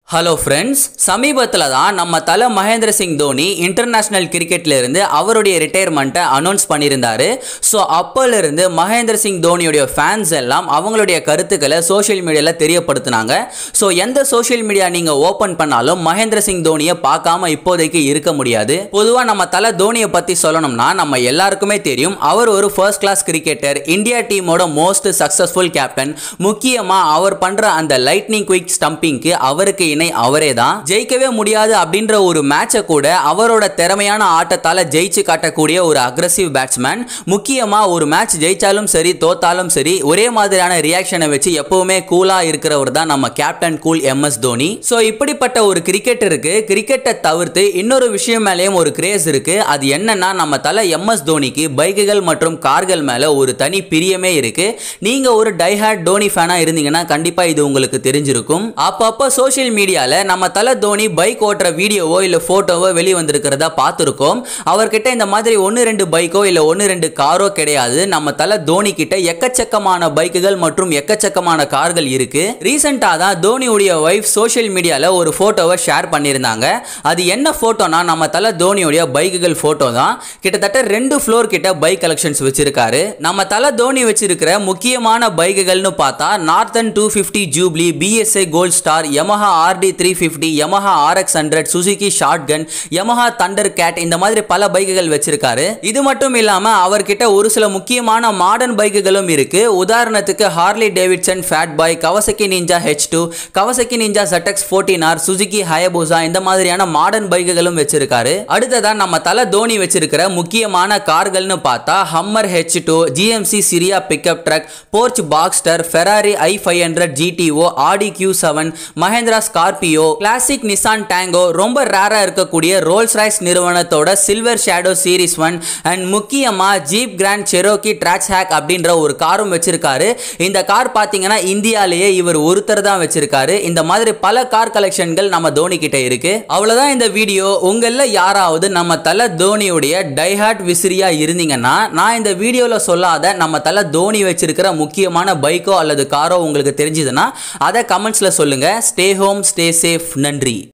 hello friends சமீபத்தில் தான் நம்ம தல மகேந்திர சிங் தோனி இன்டர்நேஷ்னல் கிரிக்கெட்ல இருந்து அவருடைய ரிட்டையர்மெண்ட்டை அனௌன்ஸ் பண்ணியிருந்தாரு ஸோ அப்போலேருந்து மகேந்திர சிங் தோனியுடைய ஃபேன்ஸ் எல்லாம் அவங்களுடைய கருத்துக்களை சோஷியல் மீடியாவில் தெரியப்படுத்தினாங்க ஸோ எந்த சோஷியல் மீடியா நீங்கள் ஓப்பன் பண்ணாலும் மகேந்திர சிங் தோனியை பார்க்காம இப்போதைக்கு இருக்க முடியாது பொதுவாக நம்ம தல தோனியை பற்றி சொல்லணும்னா நம்ம எல்லாருக்குமே தெரியும் அவர் ஒரு ஃபர்ஸ்ட் கிளாஸ் கிரிக்கெட்டர் இந்தியா டீமோட மோஸ்ட் சக்ஸஸ்ஃபுல் கேப்டன் முக்கியமாக அவர் பண்ணுற அந்த லைட்னிங் குயிக் ஸ்டம்பிங்க்கு அவருக்கு இணை அவரே தான் ஜெயிக்கவே முடியாது அப்படின்ற ஒரு மேட்சை கூட அவரோட திறமையான ஆட்டத்தால ஜெயிச்சு காட்டக்கூடிய ஒரு அக்ரஸிவ் பேட்ஸ்மேன் முக்கியமா ஒரு மேட்ச் ஜெயிச்சாலும் சரி தோத்தாலும் சரி ஒரே மாதிரியான ரியாக்ஷனை வச்சு எப்பவுமே கூலா இருக்கிறவர் தான் நம்ம captain cool M S Dhoni so இப்படிப்பட்ட ஒரு கிரிக்கெட்டருக்கு கிரிக்கெட்டை தவிர்த்து இன்னொரு விஷயம் மேலேயும் ஒரு கிரேஸ் இருக்கு அது என்னன்னா நம்ம தலை எம் எஸ் தோனிக்கு பைக்குகள் மற்றும் கார்கள் மேல ஒரு தனி பிரியமே இருக்கு நீங்க ஒரு டைஹார்ட் தோனி ஃபேனா இருந்தீங்கன்னா கண்டிப்பா இது உங்களுக்கு தெரிஞ்சிருக்கும் அப்பப்போ சோஷியல் மீடியால நம்ம தலை தோனி பைக் ஓட்டுற வீடியோவோ இல்ல போட்டோவோ வெளி வந்திருக்கிறதா பார்த்துருக்கோம் அவர்கிட்ட இந்த மாதிரி ஒன்று ரெண்டு பைக்கோ இல்ல ஒன்று ரெண்டு காரோ கிடையாது நம்ம தலை தோனி கிட்ட எக்கச்சக்கமான பைக்குகள் மற்றும் எக்கச்சக்கமான கார்கள் இருக்கு ரீசெண்டாக தான் தோனியுடைய ஒய்ஃப் சோஷியல் மீடியால ஒரு போட்டோவை ஷேர் பண்ணியிருந்தாங்க அது என்ன போட்டோனா நம்ம தலை தோனியுடைய பைக்குகள் போட்டோ தான் கிட்டத்தட்ட ரெண்டு ஃப்ளோர் கிட்ட பைக் கலெக்ஷன்ஸ் வச்சிருக்காரு நம்ம தலை தோனி வச்சிருக்கிற முக்கியமான பைக்குகள்னு பார்த்தா Norton two fifty Jubilee BSA Gold Star Yamaha RD three fifty Yamaha RX hundred Suzuki Shogun Yamaha Thunder Cat இந்த மாதிரி பல பைக்குகள் வச்சிருக்காரு இது மட்டும் இல்லாம அவர்கிட்ட ஒரு சில முக்கியமான மாடர்ன் பைக்குகளும் இருக்கு உதாரணத்துக்கு Harley Davidson Fat Boy Kawasaki Ninja H two Kawasaki Ninja ZX fourteen R Suzuki Hayabusa இந்த மாதிரியான மாடர்ன் பைக்குகளும் வச்சிருக்காரு அடுத்ததான் நம்ம தலை தோனி வச்சிருக்கிற முக்கியமான கார்கள்னு பார்த்தா Hummer H two GMC Sierra pickup truck Porsche Boxster Ferrari I five hundred GTO Audi Q seven Mahindra Scorpio Classic Nissan Tango ரொம்ப ரேரா இருக்கக்கூடிய ரோல்ஸ் ராய்ஸ் நிறுவனத்தோட Silver Shadow series one and முக்கியமா Jeep Grand Cherokee Trackhawk அப்படின்ற ஒரு காரும் வச்சிருக்காரு இந்த கார் பார்த்தீங்கன்னா இந்தியாலேயே இவர் ஒருத்தர் தான் வச்சிருக்காரு இந்த மாதிரி பல கார் கலெக்ஷன்கள் நம்ம தோனி கிட்ட இருக்கு அவ்வளவுதான் இந்த வீடியோ உங்கள யாராவது நம்ம தல தோனியுடைய டைஹார்ட் விசிறியா இருந்தீங்கன்னா நான் இந்த வீடியோவில் சொல்லாத நம்ம தல தோனி வச்சிருக்கிற முக்கியமான பைக்கோ அல்லது காரோ உங்களுக்கு தெரிஞ்சதுன்னா அதை கமெண்ட்ஸ்ல சொல்லுங்க ஸ்டே ஹோம் ஸ்டே சேஃப் நன்றி